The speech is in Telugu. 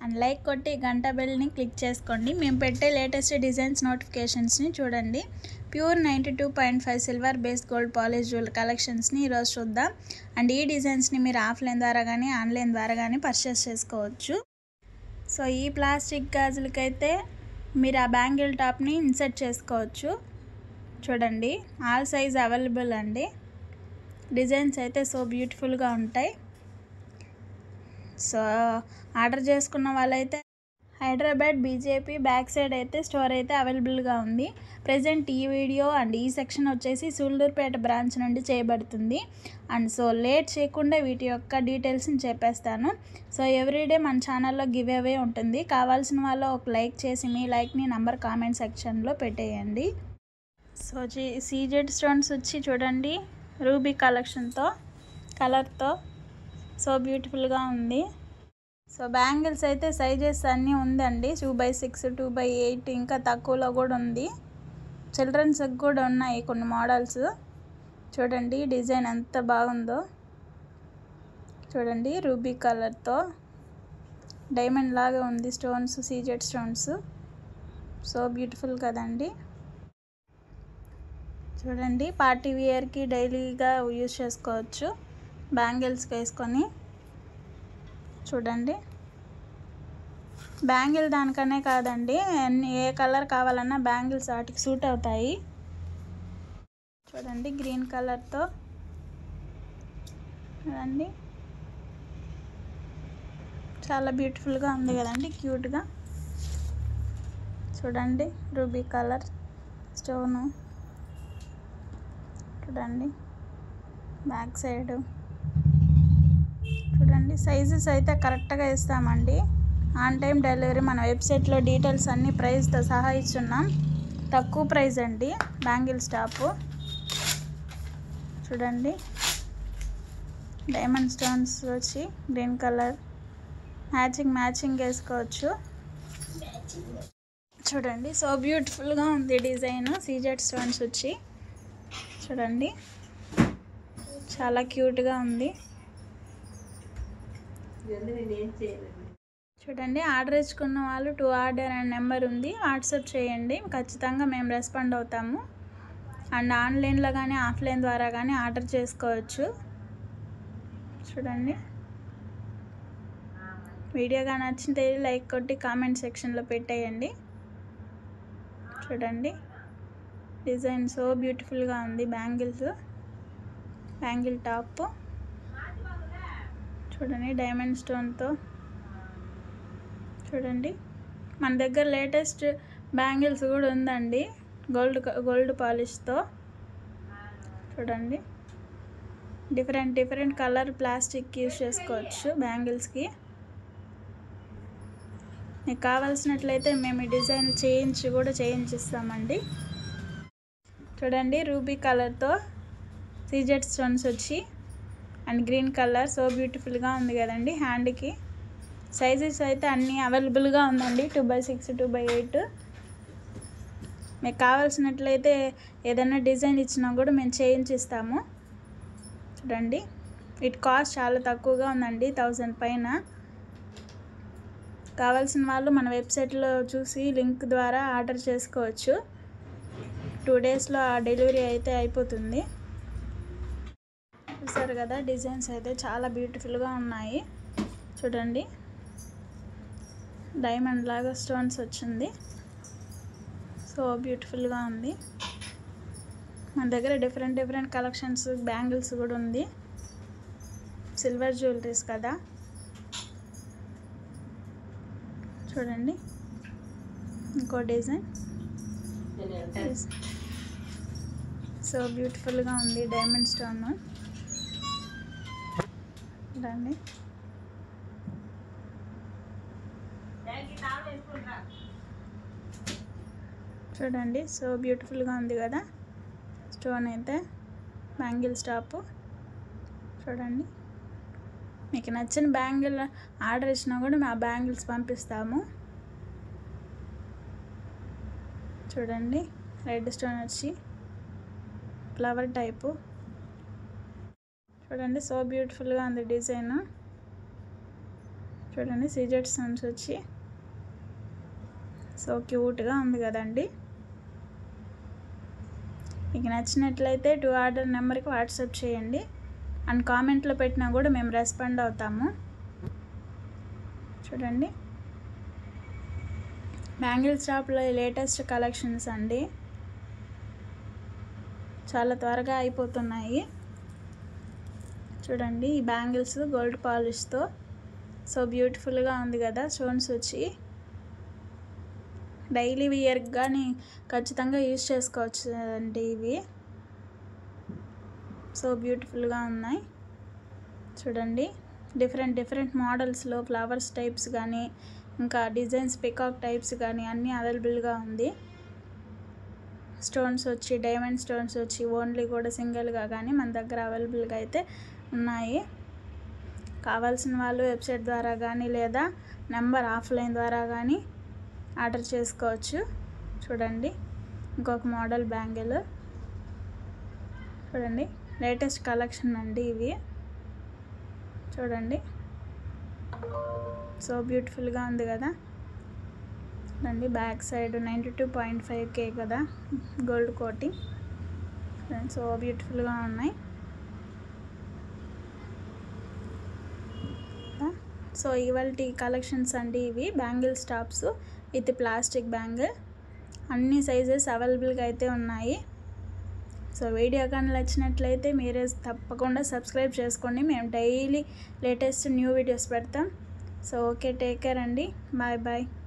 అండ్ లైక్ కొట్టి గంట బెల్ని క్లిక్ చేసుకోండి మేము పెట్టే లేటెస్ట్ డిజైన్స్ నోటిఫికేషన్స్ని చూడండి pure ninety two point five silver base gold polish jewel కలెక్షన్స్ని ఈరోజు చూద్దాం అండ్ ఈ డిజైన్స్ని మీరు ఆఫ్లైన్ ద్వారా కానీ ఆన్లైన్ ద్వారా కానీ పర్చేస్ చేసుకోవచ్చు సో ఈ ప్లాస్టిక్ గాజులకైతే మీరు ఆ బ్యాంగిల్ టాప్ని ఇన్సర్ట్ చేసుకోవచ్చు చూడండి ఆల్ సైజ్ అవైలబుల్ అండి డిజైన్స్ అయితే సో బ్యూటిఫుల్గా ఉంటాయి సో ఆర్డర్ చేసుకున్న వాళ్ళైతే హైదరాబాద్ బీజేపీ బ్యాక్ సైడ్ అయితే స్టోర్ అయితే అవైలబుల్గా ఉంది ప్రజెంట్ ఈ వీడియో అండ్ ఈ సెక్షన్ వచ్చేసి సూళ్ళూరుపేట బ్రాంచ్ నుండి చేయబడుతుంది అండ్ సో లేట్ చేయకుండా వీటి యొక్క డీటెయిల్స్ని చెప్పేస్తాను సో ఎవ్రీడే మన ఛానల్లో గివ్ అవే ఉంటుంది కావాల్సిన వాళ్ళు ఒక లైక్ చేసి మీ లైక్ని నంబర్ కామెంట్ సెక్షన్లో పెట్టేయండి సో జీ సీజెడ్ స్టోన్స్ వచ్చి చూడండి రూబీ కలెక్షన్తో కలర్తో సో బ్యూటిఫుల్గా ఉంది సో బ్యాంగిల్స్ అయితే సైజెస్ అన్నీ ఉందండి two by six two by eight ఇంకా తక్కువలో కూడా ఉంది చిల్డ్రన్స్కి కూడా ఉన్నాయి కొన్ని మోడల్స్ చూడండి డిజైన్ ఎంత బాగుందో చూడండి రూబీ కలర్తో డైమండ్ లాగా ఉంది stones CZ stones so beautiful కదండి చూడండి పార్టీ వేర్కి డైలీగా యూజ్ చేసుకోవచ్చు బ్యాంగిల్స్కి వేసుకొని చూడండి బ్యాంగిల్ దానికనే కాదండి అన్ని ఏ కలర్ కావాలన్నా బ్యాంగిల్స్ వాటికి సూట్ అవుతాయి చూడండి గ్రీన్ కలర్తో చూడండి చాలా బ్యూటిఫుల్గా ఉంది కదండి క్యూట్గా చూడండి రూబీ కలర్ స్టోను చూడండి బ్యాక్ సైడ్ చూడండి సైజెస్ అయితే కరెక్ట్గా ఇస్తామండి ఆన్ టైం డెలివరీ మన వెబ్సైట్లో డీటెయిల్స్ అన్ని ప్రైస్తో సహా ఇస్తున్నాం తక్కువ ప్రైస్ అండి బ్యాంగిల్ స్టాపు చూడండి డైమండ్ స్టోన్స్ వచ్చి గ్రీన్ కలర్ మ్యాచింగ్ మ్యాచింగ్ వేసుకోవచ్చు చూడండి సో బ్యూటిఫుల్గా ఉంది డిజైన్ సీజెడ్ స్టోన్స్ వచ్చి చూడండి చాలా క్యూట్గా ఉంది చూడండి ఆర్డర్ ఇచ్చుకున్న వాళ్ళు టూ ఆర్డర్ అనే నెంబర్ ఉంది వాట్సాప్ చేయండి ఖచ్చితంగా మేము రెస్పాండ్ అవుతాము అండ్ ఆన్లైన్లో కానీ ఆఫ్లైన్ ద్వారా కానీ ఆర్డర్ చేసుకోవచ్చు చూడండి వీడియోగా నచ్చితే లైక్ కొట్టి కామెంట్ సెక్షన్లో పెట్టేయండి చూడండి డిజైన్ సో బ్యూటిఫుల్గా ఉంది బ్యాంగిల్స్ బ్యాంగిల్ టాప్ చూడండి డైమండ్ స్టోన్తో చూడండి మన దగ్గర లేటెస్ట్ బ్యాంగిల్స్ కూడా ఉందండి గోల్డ్ గోల్డ్ పాలిష్తో చూడండి different different colour plastic use చేసుకోవచ్చు బ్యాంగిల్స్కి మీకు కావాల్సినట్లయితే మేము ఈ డిజైన్ చేయించి కూడా చేయించిస్తామండి చూడండి రూబీ కలర్తో సీజెడ్ స్టోన్స్ వచ్చి అండ్ గ్రీన్ కలర్ సో బ్యూటిఫుల్గా ఉంది కదండి హ్యాండ్కి సైజెస్ అయితే అన్నీ అవైలబుల్గా ఉందండి two by six two by eight మీకు కావాల్సినట్లయితే ఏదైనా డిజైన్ ఇచ్చినా కూడా మేము చేయించిస్తాము చూడండి వీటి కాస్ట్ చాలా తక్కువగా ఉందండి థౌజండ్ పైన కావాల్సిన వాళ్ళు మన వెబ్సైట్లో చూసి లింక్ ద్వారా ఆర్డర్ చేసుకోవచ్చు టూ డేస్లో ఆ డెలివరీ అయితే అయిపోతుంది చూసారు కదా డిజైన్స్ అయితే చాలా బ్యూటిఫుల్గా ఉన్నాయి చూడండి డైమండ్ లాగా స్టోన్స్ వచ్చింది సో బ్యూటిఫుల్గా ఉంది మన దగ్గర డిఫరెంట్ డిఫరెంట్ కలెక్షన్స్ బ్యాంగిల్స్ కూడా ఉంది సిల్వర్ జ్యువెలరీస్ కదా చూడండి ఇంకో డిజైన్ సో బ్యూటిఫుల్గా ఉంది డైమండ్ స్టోన్ చూడండి చూడండి సో బ్యూటిఫుల్గా ఉంది కదా స్టోన్ అయితే బ్యాంగిల్ స్టాప్ చూడండి మీకు నచ్చిన బ్యాంగిల్ ఆర్డర్ ఇచ్చినా కూడా మేము ఆ బ్యాంగిల్స్ పంపిస్తాము చూడండి రెడ్ స్టోన్ వచ్చి ఫ్లవర్ టైపు చూడండి సో బ్యూటిఫుల్గా ఉంది డిజైన్ చూడండి సీజెడ్ స్టోన్స్ వచ్చి సో క్యూట్గా ఉంది కదండి మీకు నచ్చినట్లయితే టూ ఆర్డర్ నెంబర్కి వాట్సాప్ చేయండి అండ్ కామెంట్లో పెట్టినా కూడా మేము రెస్పాండ్ అవుతాము చూడండి బ్యాంగిల్ షాప్లో లేటెస్ట్ కలెక్షన్స్ అండి చాలా త్వరగా అయిపోతున్నాయి చూడండి ఈ బ్యాంగిల్స్ గోల్డ్ పాలిష్తో సో బ్యూటిఫుల్గా ఉంది కదా స్టోన్స్ వచ్చి డైలీ వియర్ కానీ ఖచ్చితంగా యూజ్ చేసుకోవచ్చు అండి ఇవి సో బ్యూటిఫుల్గా ఉన్నాయి చూడండి డిఫరెంట్ డిఫరెంట్ మోడల్స్లో ఫ్లవర్స్ టైప్స్ కానీ ఇంకా డిజైన్స్ పికాక్ టైప్స్ కానీ అన్నీ అవైలబుల్గా ఉంది స్టోన్స్ వచ్చి డైమండ్ స్టోన్స్ వచ్చి ఓన్లీ కూడా సింగిల్గా కానీ మన దగ్గర అవైలబుల్గా అయితే ఉన్నాయి కావాల్సిన వాళ్ళు వెబ్సైట్ ద్వారా కానీ లేదా నెంబర్ ఆఫ్లైన్ ద్వారా కానీ ఆర్డర్ చేసుకోవచ్చు చూడండి ఇంకొక మోడల్ బ్యాంగిల్ చూడండి లేటెస్ట్ కలెక్షన్ అండి ఇవి చూడండి సో బ్యూటిఫుల్గా ఉంది కదా చూడండి back side ninety two point five K కదా గోల్డ్ కోటింగ్ సో బ్యూటిఫుల్గా ఉన్నాయి సో ఇవాళ కలెక్షన్స్ అండి ఇవి bangle stops with plastic bangle అన్ని సైజెస్ అవైలబుల్గా అయితే ఉన్నాయి సో వీడియో కానీ నచ్చినట్లయితే మీరే తప్పకుండా సబ్స్క్రైబ్ చేసుకోండి మేము డైలీ లేటెస్ట్ న్యూ వీడియోస్ పెడతాం సో ఓకే టేక్ కేర్ అండి బాయ్ బాయ్